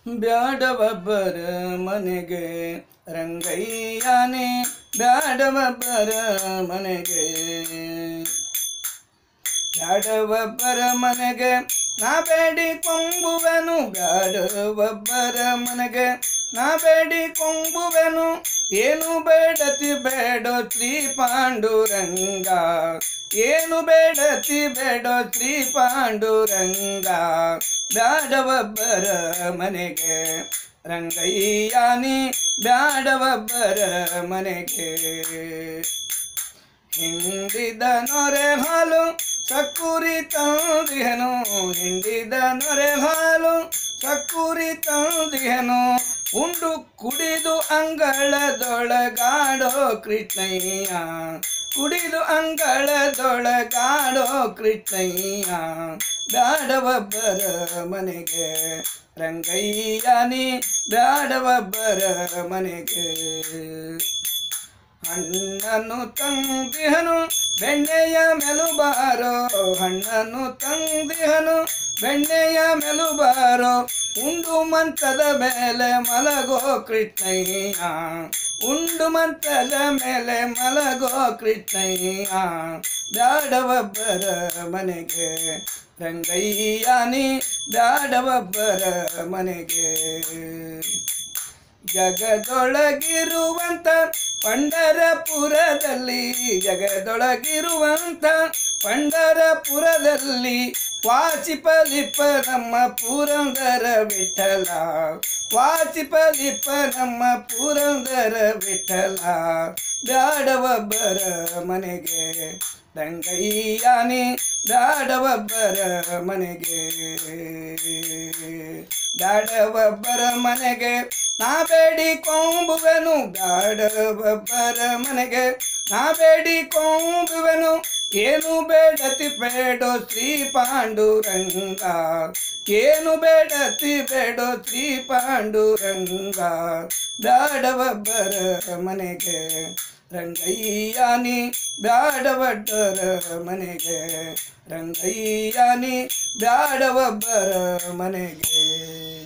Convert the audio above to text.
ಬ್ಯಾಡವಬ್ಬರ ಮನೆಗೆ ರಂಗಯ್ಯನೇ ಬ್ಯಾಡವಬ್ಬರ ಮನೆಗೆ ಬ್ಯಾಡವಬ್ಬರ ಮನೆಗೆ ನಾ ಬೇಡಿ ಕೊಂಬುವೆನು ಬ್ಯಾಡವಬ್ಬರ ಮನೆಗೆ ನಾ ಬೇಡಿ ಕೊಂಬುವೆನು ಏನು ಬೇಡತಿ ಬೇಡೋ ಶ್ರೀ ಪಾಂಡುರಂಗ ಏನು ಬೇಡತಿ ಬೇಡೋ ಶ್ರೀ ಪಾಂಡುರಂಗ ಬ್ಯಾಡವಬ್ಬರ ಮನೆಗೆ ರಂಗಯ್ಯನಿ ಬ್ಯಾಡವಬ್ಬರ ಮನೆಗೆ ಹಿಂಡಿದ ನೊರೆ ಹಾಲು ಸಕ್ಕುರಿ ತಂದಿಹನು ಹಿಂಡಿದ ನೊರೆ ಹಾಲು ಸಕ್ಕುರಿ ತಂದಿಹನು ಉಂಡು ಕುಡಿದು ಅಂಗಳದೊಳಗಾಡೋ ಕೃಷ್ಣಯ್ಯ ಕುಡಿದು ಅಂಗಳದೊಳಗಾಡೋ ಕೃಷ್ಣಯ್ಯ ಬ್ಯಾಡವಬ್ಬರ ಮನೆಗೆ ರಂಗಯ್ಯನಿ ಬ್ಯಾಡವಬ್ಬರ ಮನೆಗೆ ಹಣ್ಣನ್ನು ತಂದಿಹನು ಬೆಣ್ಣೆಯ ಮೆಲುಬಾರೋ ಹಣ್ಣನ್ನು ತಂದಿಹನು ಬೆಣ್ಣೆಯ ಮೆಲುಬಾರೋ ಉಂಡು ಮಂತದ ಮೇಲೆ ಮಲಗೋ ಕೃಷ್ಣಯ್ಯ ಉಂಡು ಮಂತದ ಮೇಲೆ ಮಲಗೋ ಕೃಷ್ಣಯ್ಯ ಬ್ಯಾಡವಬ್ಬರ ಮನೆಗೆ ರಂಗಯ್ಯನಿ ಬ್ಯಾಡವಬ್ಬರ ಮನೆಗೆ ಜಗದೊಳಗಿರುವಂತ ಪಂಡರಪುರದಲ್ಲಿ ಜಗದೊಳಗಿರುವಂತ ಪಂಡರಪುರದಲ್ಲಿ ವಾಚಿಪಲಿಪ ನಮ್ಮ ಪುರಂದರ ವಿಠಲ ವಾಚಿಪಲಿಪ ನಮ್ಮ ಪುರಂದರ ವಿಠಲ ಬ್ಯಾಡವಬ್ಬರ ಮನೆಗೆ ರಂಗಯ್ಯನಿ ಬ್ಯಾಡವಬ್ಬರ ಮನೆಗೆ ಬ್ಯಾಡವಬ್ಬರ ಮನೆಗೆ ನಾ ಬೇಡಿ ಕೊಂಬುವೆನು ಬ್ಯಾಡವಬ್ಬರ ಮನೆಗೆ ನಾ ಬೇಡಿ ಕೊಂಬುವೆನು ಏನು ಬೇಡತಿ ಬೇಡೋ ಶ್ರೀ ಪಾಂಡುರಂಗ ಏನು ಬೇಡತಿ ಬೇಡೋ ಶ್ರೀ ಪಾಂಡುರಂಗ ಬ್ಯಾಡವಬ್ಬರ ಮನೆಗೆ ರಂಗಯ್ಯನಿ ಬ್ಯಾಡವಡ್ಡರ ಮನೆಗೆ ರಂಗಯ್ಯನಿ ಬ್ಯಾಡವಬ್ಬರ ಮನೆಗೆ